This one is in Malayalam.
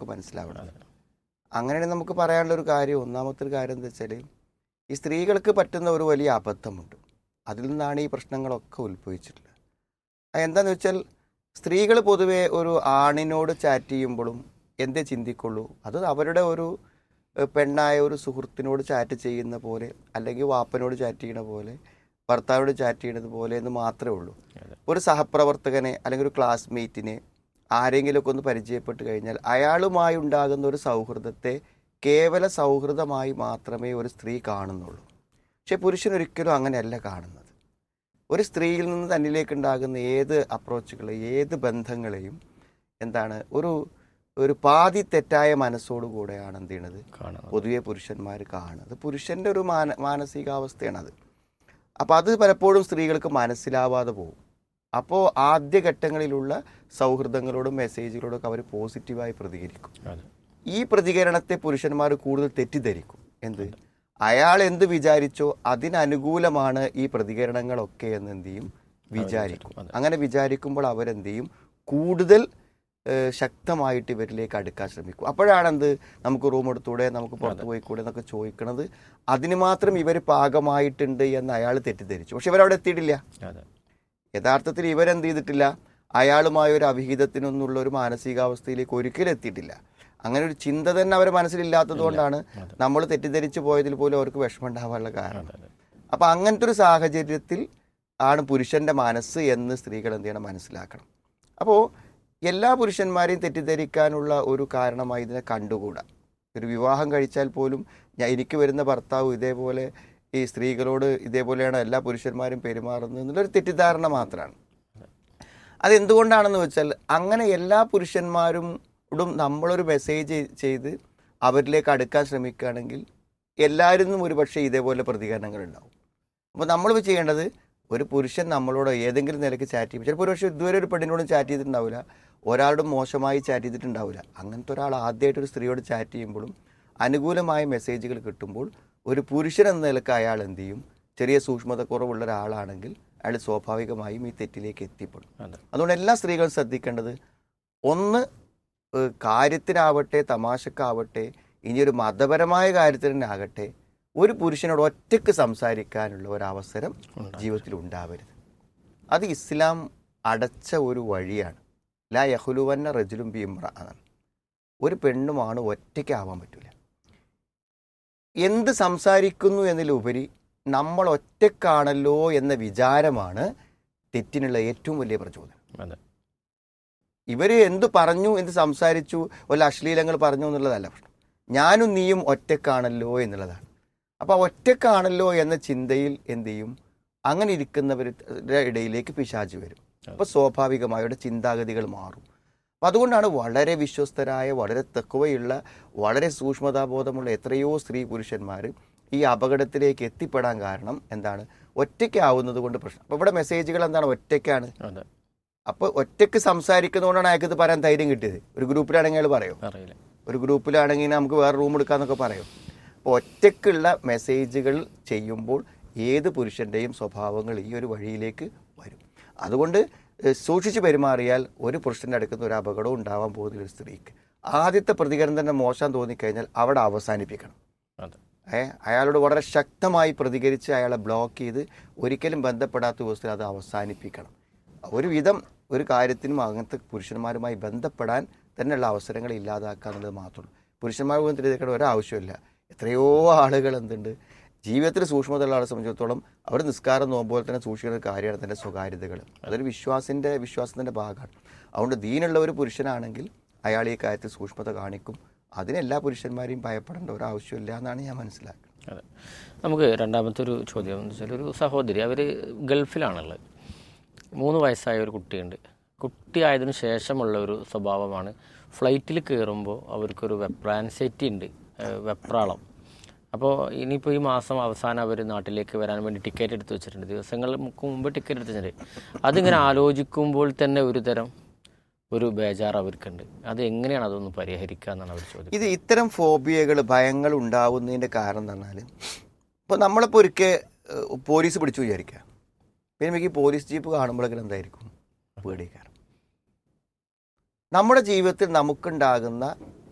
നമുക്ക് മനസ്സിലാവണം അങ്ങനെയാണെങ്കിൽ നമുക്ക് പറയാനുള്ള ഒരു കാര്യം ഒന്നാമത്തെ ഒരു കാര്യം എന്താ വെച്ചാൽ ഈ സ്ത്രീകൾക്ക് പറ്റുന്ന ഒരു വലിയ അബദ്ധമുണ്ട് അതിൽ നിന്നാണ് ഈ പ്രശ്നങ്ങളൊക്കെ ഉത്ഭവിച്ചിട്ടുള്ളത് അത് എന്താന്ന് വെച്ചാൽ സ്ത്രീകൾ പൊതുവെ ഒരു ആണിനോട് ചാറ്റ് ചെയ്യുമ്പോഴും എന്തേ ചിന്തിക്കുള്ളൂ അത് അവരുടെ ഒരു ഏഹ്, പെണ്ണായ ഒരു സുഹൃത്തിനോട് ചാറ്റ് ചെയ്യുന്ന പോലെ അല്ലെങ്കിൽ വാപ്പനോട് ചാറ്റ് ചെയ്യണ പോലെ ഭർത്താവിനോട് ചാറ്റ് ചെയ്യണത് പോലെ എന്ന് മാത്രമേ ഉള്ളൂ അതെ. ഒരു സഹപ്രവർത്തകനെ അല്ലെങ്കിൽ ഒരു ക്ലാസ്മേറ്റിനെ ആരെങ്കിലുമൊക്കെ ഒന്ന് പരിചയപ്പെട്ട് കഴിഞ്ഞാൽ അയാളുമായി ഉണ്ടാകുന്ന ഒരു സൗഹൃദത്തെ കേവല സൗഹൃദമായി മാത്രമേ ഒരു സ്ത്രീ കാണുന്നുള്ളൂ പക്ഷെ പുരുഷൻ ഒരിക്കലും അങ്ങനെയല്ല കാണുന്നത് ഒരു സ്ത്രീയിൽ നിന്ന് തന്നിലേക്ക് ഉണ്ടാകുന്ന ഏത് അപ്രോച്ചുകളെ ഏത് ബന്ധങ്ങളെയും എന്താണ് ഒരു ഒരു പാതി തെറ്റായ മനസ്സോടുകൂടെയാണ് എന്ത് ചെയ്യണത് കാണുന്നത് പൊതുവെ പുരുഷന്മാർ കാണുന്നത് പുരുഷൻ്റെ ഒരു മാന മാനസികാവസ്ഥയാണത് അപ്പോൾ അത് പലപ്പോഴും സ്ത്രീകൾക്ക് മനസ്സിലാവാതെ പോകും അപ്പോൾ ആദ്യഘട്ടങ്ങളിലുള്ള സൗഹൃദങ്ങളോടും മെസ്സേജുകളോടൊക്കെ അവർ പോസിറ്റീവായി പ്രതികരിക്കും അതെ ഈ പ്രതികരണത്തെ പുരുഷന്മാർ കൂടുതൽ തെറ്റിദ്ധരിക്കും എന്ത് അയാൾ എന്ത് വിചാരിച്ചോ അതിനനുകൂലമാണ് ഈ പ്രതികരണങ്ങളൊക്കെ എന്ന് എന്ത് ചെയ്യും വിചാരിക്കും അതെ. അങ്ങനെ വിചാരിക്കുമ്പോൾ അവരെന്ത് ചെയ്യും കൂടുതൽ ഏഹ്, ശക്തമായിട്ട് ഇവരിലേക്ക് അടുക്കാൻ ശ്രമിക്കും അപ്പോഴാണ് എന്ത് നമുക്ക് റൂം എടുത്തൂടെ നമുക്ക് പുറത്ത് പോയിക്കൂടെ എന്നൊക്കെ ചോദിക്കണത് അതിന് മാത്രം ഇവർ പാകമായിട്ടുണ്ട് എന്ന് അയാൾ തെറ്റിദ്ധരിച്ചു പക്ഷെ ഇവരവിടെ എത്തിയിട്ടില്ല അതെ യഥാർത്ഥത്തിൽ ഇവരെന്ത് ചെയ്തിട്ടില്ല അയാളുമായ ഒരു അവിഹിതത്തിനൊന്നുള്ള ഒരു മാനസികാവസ്ഥയിലേക്ക് ഒരിക്കലും എത്തിയിട്ടില്ല അങ്ങനെ ഒരു ചിന്ത തന്നെ അവരുടെ മനസ്സിലില്ലാത്തത് കൊണ്ടാണ് അതെ. നമ്മൾ തെറ്റിദ്ധരിച്ചു പോയതിൽ പോലും അവർക്ക് വിഷമം ഉണ്ടാവാനുള്ള കാരണം അതെ അതെ അപ്പം അങ്ങനത്തെ ഒരു സാഹചര്യത്തിൽ ആണ് പുരുഷന്റെ മനസ്സ് എന്ന് സ്ത്രീകൾ എന്ത് ചെയ്യണം മനസ്സിലാക്കണം അപ്പോൾ എല്ലാ പുരുഷന്മാരെയും തെറ്റിദ്ധരിക്കാനുള്ള ഒരു കാരണമായി ഇതിനെ കണ്ടുകൂടാ ഒരു വിവാഹം കഴിച്ചാൽ പോലും ഞാൻ എനിക്ക് വരുന്ന ഭർത്താവ് ഇതേപോലെ ഈ സ്ത്രീകളോട് ഇതേപോലെയാണ് എല്ലാ പുരുഷന്മാരും പെരുമാറുന്നത് എന്നുള്ളൊരു തെറ്റിദ്ധാരണ മാത്രമാണ് അതെന്തുകൊണ്ടാണെന്ന് വെച്ചാൽ അങ്ങനെ എല്ലാ പുരുഷന്മാരും ും നമ്മളൊരു മെസ്സേജ് ചെയ്ത് അവരിലേക്ക് അടുക്കാൻ ശ്രമിക്കുകയാണെങ്കിൽ എല്ലാവരിൽ നിന്നും ഒരുപക്ഷെ ഇതേപോലെ പ്രതികരണങ്ങൾ ഉണ്ടാവും അപ്പോൾ നമ്മൾ ചെയ്യേണ്ടത് ഒരു പുരുഷൻ നമ്മളോട് ഏതെങ്കിലും നിലയ്ക്ക് ചാറ്റ് ചെയ്യും ചിലപ്പോൾ ഒരു പക്ഷേ ഇതുവരെ ഒരു പെണ്ണിനോടും ചാറ്റ് ചെയ്തിട്ടുണ്ടാവില്ല ഒരാളോടും മോശമായി ചാറ്റ് ചെയ്തിട്ടുണ്ടാവില്ല അങ്ങനത്തെ ഒരാൾ ആദ്യമായിട്ട് ഒരു സ്ത്രീയോട് ചാറ്റ് ചെയ്യുമ്പോഴും അനുകൂലമായ മെസ്സേജുകൾ കിട്ടുമ്പോൾ ഒരു പുരുഷൻ എന്ന നിലക്ക് അയാൾ എന്ത് ചെയ്യും ചെറിയ സൂക്ഷ്മതക്കുറവുള്ള ഒരാളാണെങ്കിൽ അയാൾ സ്വാഭാവികമായും ഈ തെറ്റിലേക്ക് എത്തിപ്പെടും അതെ അതുകൊണ്ട് എല്ലാ സ്ത്രീകളും ശ്രദ്ധിക്കേണ്ടത് ഒന്ന് ഏഹ് കാര്യത്തിനാവട്ടെ തമാശക്കാവട്ടെ ഇനി ഒരു മതപരമായ കാര്യത്തിൽ തന്നെ ആകട്ടെ ഒരു പുരുഷനോട് ഒറ്റയ്ക്ക് സംസാരിക്കാനുള്ള ഒരു അവസരം ഉണ്ടാകും. ജീവിതത്തിൽ ഉണ്ടാവരുത് അത് ഇസ്ലാം അടച്ച ഒരു വഴിയാണ് ലാ യഹുലുവന്ന റജുലും ബി ഇമ്ര എന്നാണ് ഒരു പെണ്ണുമാണ് ഒറ്റയ്ക്കാവാൻ പറ്റില്ല എന്ത് സംസാരിക്കുന്നു എന്നതിലുപരി നമ്മൾ ഒറ്റക്കാണല്ലോ എന്ന വിചാരമാണ് തെറ്റിനുള്ള ഏറ്റവും വലിയ പ്രചോദനം അതെ ഇവർ എന്ത് പറഞ്ഞു എന്ത് സംസാരിച്ചു വല്ല അശ്ലീലങ്ങൾ പറഞ്ഞു എന്നുള്ളതല്ല പ്രശ്നം ഞാനും നീയും ഒറ്റക്കാണല്ലോ എന്നുള്ളതാണ് അപ്പോൾ ഒറ്റക്കാണല്ലോ എന്ന ചിന്തയിൽ എന്ത് ചെയ്യും അങ്ങനെ ഇരിക്കുന്നവരുടെ ഇടയിലേക്ക് പിശാച് വരും അപ്പോൾ സ്വാഭാവികമായുടെ ചിന്താഗതികൾ മാറും അപ്പം അതുകൊണ്ടാണ് വളരെ വിശ്വസ്തരായ വളരെ തെക്കുവയുള്ള വളരെ സൂക്ഷ്മതാബോധമുള്ള എത്രയോ സ്ത്രീ പുരുഷന്മാർ ഈ അപകടത്തിലേക്ക് എത്തിപ്പെടാൻ കാരണം എന്താണ് ഒറ്റയ്ക്കാവുന്നത് കൊണ്ട് പ്രശ്നം അപ്പോൾ ഇവിടെ മെസ്സേജുകൾ എന്താണ് ഒറ്റയ്ക്കാണ് അതെ അപ്പോൾ ഒറ്റയ്ക്ക് സംസാരിക്കുന്നതുകൊണ്ടാണ് അയാൾക്ക് ഇത് പറയാൻ ധൈര്യം കിട്ടിയത് ഒരു ഗ്രൂപ്പിലാണെങ്കിൽ അയാൾ പറയും അറിയില്ല ഒരു ഗ്രൂപ്പിലാണെങ്കിൽ നമുക്ക് വേറെ റൂം എടുക്കാന്നൊക്കെ പറയും അപ്പോൾ ഒറ്റയ്ക്കുള്ള മെസ്സേജുകൾ ചെയ്യുമ്പോൾ ഏത് പുരുഷൻ്റെയും സ്വഭാവങ്ങൾ ഈ ഒരു വഴിയിലേക്ക് വരും അതുകൊണ്ട് ഏഹ്, സൂക്ഷിച്ച് പെരുമാറിയാൽ ഒരു പുരുഷൻ്റെ അടുക്കുന്ന ഒരു അപകടവും ഉണ്ടാവാൻ പോകുന്നില്ല ഒരു സ്ത്രീക്ക് ആദ്യത്തെ പ്രതികരണം തന്നെ മോശം തോന്നിക്കഴിഞ്ഞാൽ അവിടെ അവസാനിപ്പിക്കണം അതെ ഏ അയാളോട് വളരെ ശക്തമായി പ്രതികരിച്ച് അയാളെ ബ്ലോക്ക് ചെയ്ത് ഒരിക്കലും ബന്ധപ്പെടാത്ത ദിവസത്തിൽ അത് അവസാനിപ്പിക്കണം ഒരുവിധം ഒരു കാര്യത്തിനും അങ്ങനത്തെ പുരുഷന്മാരുമായി ബന്ധപ്പെടാൻ തന്നെയുള്ള അവസരങ്ങൾ ഇല്ലാതാക്കുക എന്നുള്ളത് മാത്രമേ ഉള്ളൂ പുരുഷന്മാർ പോലും തിരിച്ചേക്കേണ്ട ഒരാവശ്യമില്ല എത്രയോ ആളുകൾ എന്തുണ്ട് ജീവിതത്തിൽ സൂക്ഷ്മതയുള്ള ആളെ സംബന്ധിച്ചിടത്തോളം അവർ നിസ്കാരം നോക്കുമ്പോൾ തന്നെ സൂക്ഷിക്കുന്ന ഒരു കാര്യമാണ് തൻ്റെ സ്വകാര്യതകൾ അതൊരു വിശ്വാസിൻ്റെ വിശ്വാസത്തിൻ്റെ ഭാഗമാണ് അതുകൊണ്ട് ദീനുള്ള ഒരു പുരുഷനാണെങ്കിൽ അയാൾ ഈ കാര്യത്തിൽ സൂക്ഷ്മത കാണിക്കും അതിന് എല്ലാ പുരുഷന്മാരെയും ഭയപ്പെടേണ്ട ഒരു ആവശ്യമില്ല എന്നാണ് ഞാൻ മനസ്സിലാക്കുന്നത് അതെ നമുക്ക് രണ്ടാമത്തെ ഒരു ചോദ്യം എന്ന് വെച്ചാൽ ഒരു സഹോദരി അവർ ഗൾഫിലാണുള്ളത് മൂന്ന് വയസ്സായ ഒരു കുട്ടിയുണ്ട് കുട്ടിയായതിനു ശേഷമുള്ള ഒരു സ്വഭാവമാണ് ഫ്ലൈറ്റിൽ കയറുമ്പോൾ അവർക്കൊരു വെപ്രാൻസൈറ്റി ഉണ്ട് ഏഹ് വെപ്രാളം അപ്പോൾ ഇനിയിപ്പോൾ ഈ മാസം അവസാനം അവർ നാട്ടിലേക്ക് വരാൻ വേണ്ടി ടിക്കറ്റ് എടുത്ത് വെച്ചിട്ടുണ്ട് ദിവസങ്ങൾക്ക് മുമ്പ് ടിക്കറ്റ് എടുത്ത് വെച്ചിട്ടുണ്ട് അതിങ്ങനെ ആലോചിക്കുമ്പോൾ തന്നെ ഒരു തരം ഒരു ബേജാർ അവർക്കുണ്ട് അത് എങ്ങനെയാണ് അതൊന്ന് പരിഹരിക്കുക എന്നാണ് അവർ ചോദിക്കുന്നത് ഇത് ഇത്തരം ഫോബിയകൾ ഭയങ്ങൾ ഉണ്ടാവുന്നതിൻ്റെ കാരണം എന്ന് പറഞ്ഞാൽ ഇപ്പോൾ നമ്മളിപ്പോൾ ഒരിക്കൽ ഏഹ്, പോലീസ് പിടിച്ചു വിചാരിക്കുക പിന്നെ എനിക്ക് ഈ പോലീസ് ജീപ്പ് കാണുമ്പോഴൊക്കെ എന്തായിരിക്കും പേടിക്കാരം നമ്മുടെ ജീവിതത്തിൽ നമുക്കുണ്ടാകുന്ന